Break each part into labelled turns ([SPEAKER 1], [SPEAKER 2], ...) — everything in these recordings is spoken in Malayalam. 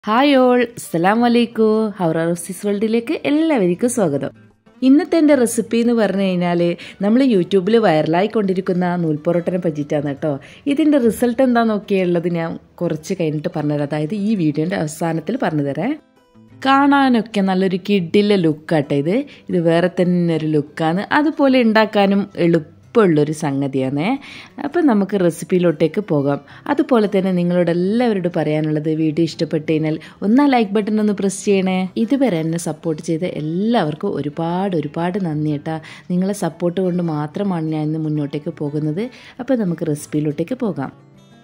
[SPEAKER 1] ഹായ് ഓൾ അസ്സലാം വലൈക്കും ഹൗറ റോസിസ് വേൾഡിലേക്ക് എല്ലാവർക്കും സ്വാഗതം ഇന്നത്തെ എൻ്റെ റെസിപ്പി എന്ന് പറഞ്ഞു കഴിഞ്ഞാൽ നമ്മൾ യൂട്യൂബിൽ വൈറലായിക്കൊണ്ടിരിക്കുന്ന നൂൽപ്പൊറോട്ടനെ പറ്റിയിട്ടാണ് കേട്ടോ ഇതിൻ്റെ റിസൾട്ട് എന്താ നോക്കിയുള്ളത് ഞാൻ കുറച്ച് കഴിഞ്ഞിട്ട് പറഞ്ഞുതരാം അതായത് ഈ വീഡിയോൻ്റെ അവസാനത്തിൽ പറഞ്ഞു തരാം കാണാനൊക്കെ നല്ലൊരു കിഡിലെ ലുക്കാട്ടെ ഇത് ഇത് വേറെ തന്നെ ഒരു ലുക്കാണ് അതുപോലെ ഉണ്ടാക്കാനും എളുപ്പം എളുപ്പമുള്ളൊരു സംഗതിയാണ് അപ്പം നമുക്ക് റെസിപ്പിയിലോട്ടേക്ക് പോകാം അതുപോലെ തന്നെ നിങ്ങളോട് എല്ലാവരോടും പറയാനുള്ളത് വീഡിയോ ഇഷ്ടപ്പെട്ട് കഴിഞ്ഞാൽ ഒന്നാ ലൈക്ക് ബട്ടൺ ഒന്ന് പ്രസ് ചെയ്യണേ ഇതുവരെ എന്നെ സപ്പോർട്ട് ചെയ്ത എല്ലാവർക്കും ഒരുപാട് ഒരുപാട് നന്ദി കേട്ടാ നിങ്ങളെ സപ്പോർട്ട് കൊണ്ട് മാത്രമാണ് ഞാൻ ഇന്ന് മുന്നോട്ടേക്ക് പോകുന്നത് അപ്പോൾ നമുക്ക് റെസിപ്പിയിലോട്ടേക്ക് പോകാം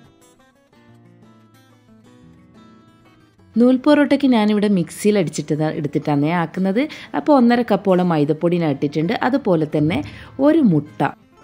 [SPEAKER 1] നൂൽപ്പൊറോട്ടയ്ക്ക് ഞാനിവിടെ മിക്സിയിൽ അടിച്ചിട്ട് എടുത്തിട്ടാണ് ആക്കുന്നത് അപ്പോൾ ഒന്നര കപ്പോളം മൈദപ്പൊടി ഞാൻ ഇട്ടിട്ടുണ്ട് അതുപോലെ തന്നെ ഒരു മുട്ട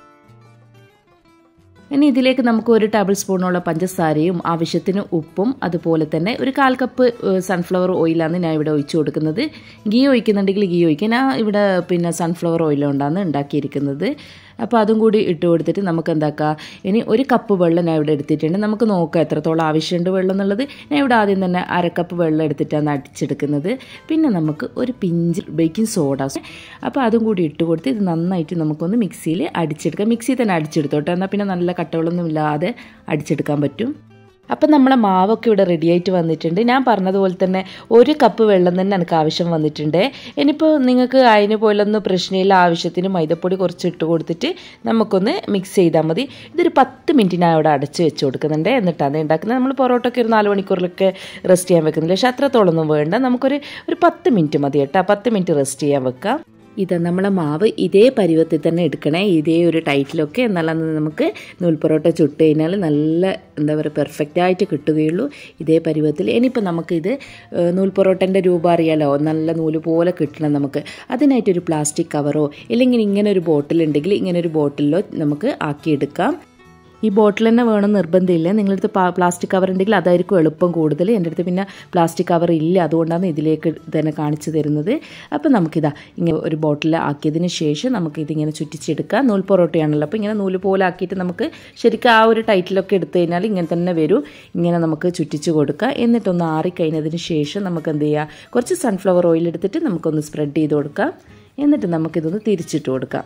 [SPEAKER 1] ഇനി ഇതിലേക്ക് നമുക്ക് ഒരു ടേബിൾ സ്പൂണോളം പഞ്ചസാരയും ആവശ്യത്തിന് ഉപ്പും അതുപോലെ തന്നെ ഒരു കാൽ കപ്പ് സൺഫ്ലവർ ഓയിലാണ് ഞാൻ ഇവിടെ ഒഴിച്ചു കൊടുക്കുന്നത് ഗീ ഒഴിക്കുന്നുണ്ടെങ്കിൽ ഗീ ഒഴിക്കുക ഞാൻ ഇവിടെ പിന്നെ സൺഫ്ലവർ ഓയിൽ കൊണ്ടാണ് ഉണ്ടാക്കിയിരിക്കുന്നത് അപ്പോൾ അതും കൂടി ഇട്ട് കൊടുത്തിട്ട് നമുക്ക് എന്താക്കാം ഇനി ഒരു കപ്പ് വെള്ളം ഞാൻ ഇവിടെ എടുത്തിട്ടുണ്ട് നമുക്ക് നോക്കാം എത്രത്തോളം ആവശ്യമുണ്ട് വെള്ളം എന്നുള്ളത് ഞാൻ ഇവിടെ ആദ്യം തന്നെ അര കപ്പ് വെള്ളം എടുത്തിട്ടാണ് അടിച്ചെടുക്കുന്നത് പിന്നെ നമുക്ക് ഒരു പിഞ്ച് ബേക്കിംഗ് സോഡ അപ്പോൾ അതും കൂടി ഇട്ട് കൊടുത്ത് ഇത് നന്നായിട്ട് നമുക്കൊന്ന് മിക്സിയിൽ അടിച്ചെടുക്കാം മിക്സിയിൽ തന്നെ അടിച്ചെടുത്തോട്ടെ എന്നാൽ പിന്നെ നല്ല കട്ടകളൊന്നും ഇല്ലാതെ അടിച്ചെടുക്കാൻ പറ്റും അപ്പം നമ്മളെ മാവൊക്കെ ഇവിടെ റെഡി ആയിട്ട് വന്നിട്ടുണ്ട് ഞാൻ പറഞ്ഞതുപോലെ തന്നെ ഒരു കപ്പ് വെള്ളം തന്നെ എനിക്ക് ആവശ്യം വന്നിട്ടുണ്ട് ഇനിയിപ്പോൾ നിങ്ങൾക്ക് അതിന് പോലൊന്നും പ്രശ്നമില്ല ആവശ്യത്തിന് മൈദപ്പൊടി കുറച്ച് ഇട്ട് കൊടുത്തിട്ട് നമുക്കൊന്ന് മിക്സ് ചെയ്താൽ മതി ഇതൊരു പത്ത് മിനിറ്റ് ഞാൻ അവിടെ അടച്ച് വെച്ച് കൊടുക്കുന്നുണ്ട് എന്നിട്ടാണ് ഉണ്ടാക്കുന്നത് നമ്മൾ പൊറോട്ടൊക്കെ ഒരു നാല് മണിക്കൂറിലൊക്കെ റെസ്റ്റ് ചെയ്യാൻ വെക്കുന്നില്ല പക്ഷേ അത്രത്തോളൊന്നും വേണ്ട നമുക്കൊരു ഒരു പത്ത് മിനിറ്റ് മതി കേട്ടോ പത്ത് മിനിറ്റ് റെസ്റ്റ് ചെയ്യാൻ വെക്കാം ഇത് നമ്മളെ മാവ് ഇതേ പരുവത്തിൽ തന്നെ എടുക്കണേ ഇതേ ഒരു ടൈറ്റിലൊക്കെ എന്നാലാണ് നമുക്ക് നൂൽപ്പൊറോട്ട ചുട്ട് കഴിഞ്ഞാൽ നല്ല എന്താ പറയുക പെർഫെക്റ്റ് ആയിട്ട് കിട്ടുകയുള്ളൂ ഇതേ പരുവത്തിൽ ഇനിയിപ്പോൾ നമുക്കിത് നൂൽപ്പൊറോട്ടൻ്റെ രൂപം അറിയാലോ നല്ല നൂല് പോലെ കിട്ടണം നമുക്ക് അതിനായിട്ടൊരു പ്ലാസ്റ്റിക് കവറോ ഇല്ലെങ്കിൽ ഇങ്ങനെ ഒരു ബോട്ടിലുണ്ടെങ്കിൽ ഇങ്ങനെ ഒരു ബോട്ടിലോ നമുക്ക് ആക്കിയെടുക്കാം ഈ ബോട്ടിൽ തന്നെ വേണം നിർബന്ധമില്ല നിങ്ങളുടെ അടുത്ത് പ്ലാസ്റ്റിക് കവർ ഉണ്ടെങ്കിൽ അതായിരിക്കും എളുപ്പം കൂടുതൽ എൻ്റെ അടുത്ത് പിന്നെ പ്ലാസ്റ്റിക് കവർ ഇല്ല അതുകൊണ്ടാണ് ഇതിലേക്ക് തന്നെ കാണിച്ചു തരുന്നത് അപ്പം നമുക്കിതാ ഇങ്ങനെ ഒരു ബോട്ടിൽ ആക്കിയതിന് ശേഷം നമുക്ക് ഇതിങ്ങനെ ചുറ്റിച്ചെടുക്കാം നൂൽ പൊറോട്ടയാണല്ലോ അപ്പോൾ ഇങ്ങനെ നൂല് പോലെ ആക്കിയിട്ട് നമുക്ക് ശരിക്കും ആ ഒരു ടൈറ്റിലൊക്കെ എടുത്തു കഴിഞ്ഞാൽ ഇങ്ങനെ തന്നെ വരും ഇങ്ങനെ നമുക്ക് ചുറ്റിച്ച് കൊടുക്കുക എന്നിട്ടൊന്ന് ആറിക്കഴിഞ്ഞതിന് ശേഷം നമുക്ക് എന്ത് ചെയ്യുക കുറച്ച് സൺഫ്ലവർ ഓയിൽ എടുത്തിട്ട് നമുക്കൊന്ന് സ്പ്രെഡ് ചെയ്ത് കൊടുക്കാം എന്നിട്ട് നമുക്കിതൊന്ന് തിരിച്ചിട്ട് കൊടുക്കാം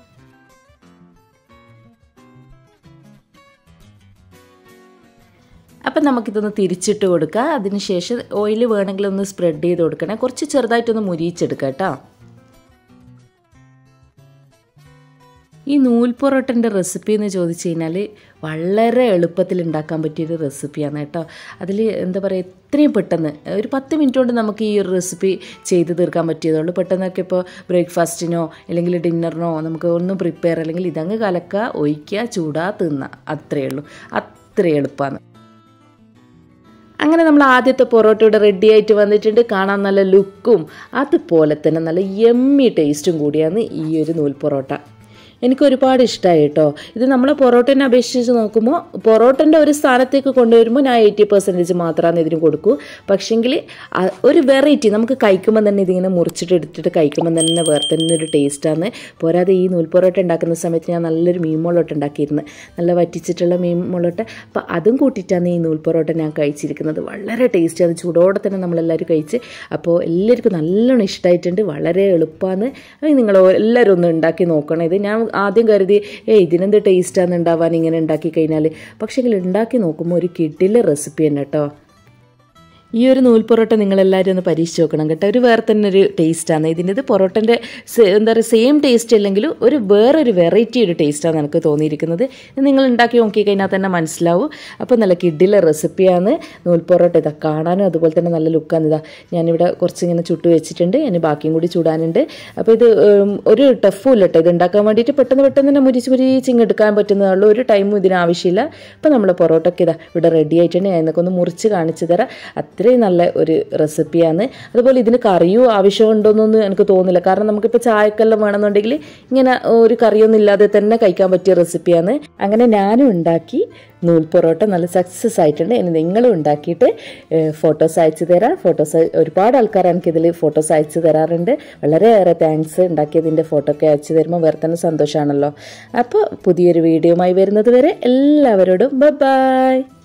[SPEAKER 1] അപ്പം നമുക്കിതൊന്ന് തിരിച്ചിട്ട് കൊടുക്കുക അതിനുശേഷം ഓയിൽ വേണമെങ്കിൽ ഒന്ന് സ്പ്രെഡ് ചെയ്ത് കൊടുക്കണേ കുറച്ച് ചെറുതായിട്ടൊന്ന് മുരിയിച്ചെടുക്കുക കേട്ടോ ഈ നൂൽ പൊറോട്ടൻ്റെ റെസിപ്പി എന്ന് ചോദിച്ചു കഴിഞ്ഞാൽ വളരെ എളുപ്പത്തിൽ ഉണ്ടാക്കാൻ പറ്റിയൊരു റെസിപ്പിയാണ് കേട്ടോ അതിൽ എന്താ പറയുക എത്രയും പെട്ടെന്ന് ഒരു പത്ത് മിനിറ്റ് കൊണ്ട് നമുക്ക് ഈ ഒരു റെസിപ്പി ചെയ്ത് തീർക്കാൻ പറ്റിയതുള്ളൂ പെട്ടെന്നൊക്കെ ഇപ്പോൾ ബ്രേക്ക്ഫാസ്റ്റിനോ അല്ലെങ്കിൽ ഡിന്നറിനോ നമുക്ക് ഒന്നും പ്രിപ്പയർ അല്ലെങ്കിൽ ഇതങ്ങ് കലക്കുക ഒഴിക്കുക ചൂടാ തിന്നുക അത്രയേ ഉള്ളൂ അത്രയും എളുപ്പമാണ് അങ്ങനെ നമ്മൾ ആദ്യത്തെ പൊറോട്ട ഇവിടെ റെഡി ആയിട്ട് വന്നിട്ടുണ്ട് കാണാൻ നല്ല ലുക്കും അതുപോലെ തന്നെ നല്ല എമ്മി ടേസ്റ്റും കൂടിയാണ് ഈ ഒരു നൂൽ പൊറോട്ട എനിക്ക് ഒരുപാട് ഇഷ്ടമായി കേട്ടോ ഇത് നമ്മളെ പൊറോട്ടനെ അപേക്ഷിച്ച് നോക്കുമ്പോൾ പൊറോട്ടൻ്റെ ഒരു സ്ഥാനത്തേക്ക് കൊണ്ടുവരുമ്പോൾ ഞാൻ എയ്റ്റി പെർസെൻറ്റേജ് മാത്രമാണ് ഇതിന് കൊടുക്കൂ പക്ഷേങ്കിൽ ഒരു വെറൈറ്റി നമുക്ക് കഴിക്കുമ്പോൾ തന്നെ ഇതിങ്ങനെ മുറിച്ചിട്ട് എടുത്തിട്ട് കഴിക്കുമ്പോൾ തന്നെ വേറെ തന്നെ ഒരു ടേസ്റ്റാണ് പോരാതെ ഈ നൂൽ പൊറോട്ട ഉണ്ടാക്കുന്ന സമയത്ത് ഞാൻ നല്ലൊരു മീൻ മുളോട്ട് ഉണ്ടാക്കിയിരുന്നു നല്ല വറ്റിച്ചിട്ടുള്ള മീൻ മുളോട്ട് അപ്പോൾ അതും കൂട്ടിയിട്ടാണ് ഈ നൂൽ പൊറോട്ട ഞാൻ കഴിച്ചിരിക്കുന്നത് വളരെ ടേസ്റ്റിയാണ് ചൂടോടെ തന്നെ നമ്മളെല്ലാവരും കഴിച്ച് അപ്പോൾ എല്ലാവർക്കും നല്ലോണം ഇഷ്ടമായിട്ടുണ്ട് വളരെ എളുപ്പമാണ് നിങ്ങൾ എല്ലാവരും ഒന്ന് ഉണ്ടാക്കി നോക്കണം ഇത് ഞാൻ ആദ്യം കരുതി ഏ ഇതിനെന്ത് ടേസ്റ്റാണ് ഉണ്ടാവാൻ ഇങ്ങനെ ഉണ്ടാക്കി കഴിഞ്ഞാൽ പക്ഷേ ഉണ്ടാക്കി നോക്കുമ്പോൾ ഒരു കിഡിലെ റെസിപ്പി തന്നെ കേട്ടോ ഈ ഒരു നൂൽ പൊറോട്ട നിങ്ങളെല്ലാവരും ഒന്ന് പരീക്ഷിച്ച് നോക്കണം കേട്ടോ ഒരു വേറെ തന്നെ ഒരു ടേസ്റ്റാണ് ഇതിൻ്റെ ഇത് പൊറോട്ടൻ്റെ എന്താ പറയുക സെയിം ടേസ്റ്റ് അല്ലെങ്കിലും ഒരു വേറൊരു വെറൈറ്റി ഒരു ടേസ്റ്റാണ് എനിക്ക് തോന്നിയിരിക്കുന്നത് നിങ്ങൾ ഉണ്ടാക്കി നോക്കിക്കഴിഞ്ഞാൽ തന്നെ മനസ്സിലാവും അപ്പോൾ നല്ല കിഡിലെ റെസിപ്പിയാണ് നൂൽ പൊറോട്ട ഇതാ കാണാനും അതുപോലെ തന്നെ നല്ല ലുക്കാണ് ഇതാ ഞാനിവിടെ കുറച്ച് ഇങ്ങനെ ചുട്ടു വെച്ചിട്ടുണ്ട് ഇനി ബാക്കിയും കൂടി ചൂടാനുണ്ട് അപ്പോൾ ഇത് ഒരു ടഫും ഇല്ല കേട്ടോ ഇത് ഉണ്ടാക്കാൻ വേണ്ടിയിട്ട് പെട്ടെന്ന് പെട്ടെന്ന് തന്നെ മുരിച്ച് മുരിച്ച് ഇങ്ങ് എടുക്കാൻ പറ്റുന്നതുള്ളൂ ഒരു ടൈമും ഇതിന് ആവശ്യമില്ല അപ്പോൾ നമ്മൾ പൊറോട്ടയ്ക്ക് ഇതാ ഇവിടെ റെഡി ആയിട്ടുണ്ട് ഞാൻ ഇന്നൊക്കെ ഒന്ന് മുറിച്ച് കാണിച്ചു തരാം അത്രയും നല്ല ഒരു റെസിപ്പിയാണ് അതുപോലെ ഇതിന് കറിയോ ആവശ്യമുണ്ടോയെന്നൊന്നും എനിക്ക് തോന്നുന്നില്ല കാരണം നമുക്കിപ്പോൾ ചായക്കെല്ലാം വേണമെന്നുണ്ടെങ്കിൽ ഇങ്ങനെ ഒരു കറിയൊന്നും ഇല്ലാതെ തന്നെ കഴിക്കാൻ പറ്റിയ റെസിപ്പിയാണ് അങ്ങനെ ഞാനും ഉണ്ടാക്കി നൂൽ പൊറോട്ട നല്ല സക്സസ് ആയിട്ടുണ്ട് ഇനി നിങ്ങളും ഉണ്ടാക്കിയിട്ട് ഫോട്ടോസ് അയച്ചു തരാം ഫോട്ടോസ് ഒരുപാട് ആൾക്കാർ എനിക്കിതിൽ ഫോട്ടോസ് അയച്ചു തരാറുണ്ട് വളരെയേറെ താങ്ക്സ് ഉണ്ടാക്കിയതിൻ്റെ ഫോട്ടോ ഒക്കെ അയച്ചു തരുമ്പോൾ വേറെ തന്നെ സന്തോഷമാണല്ലോ അപ്പോൾ പുതിയൊരു വീഡിയോയുമായി വരുന്നത് വരെ എല്ലാവരോടും ബൈ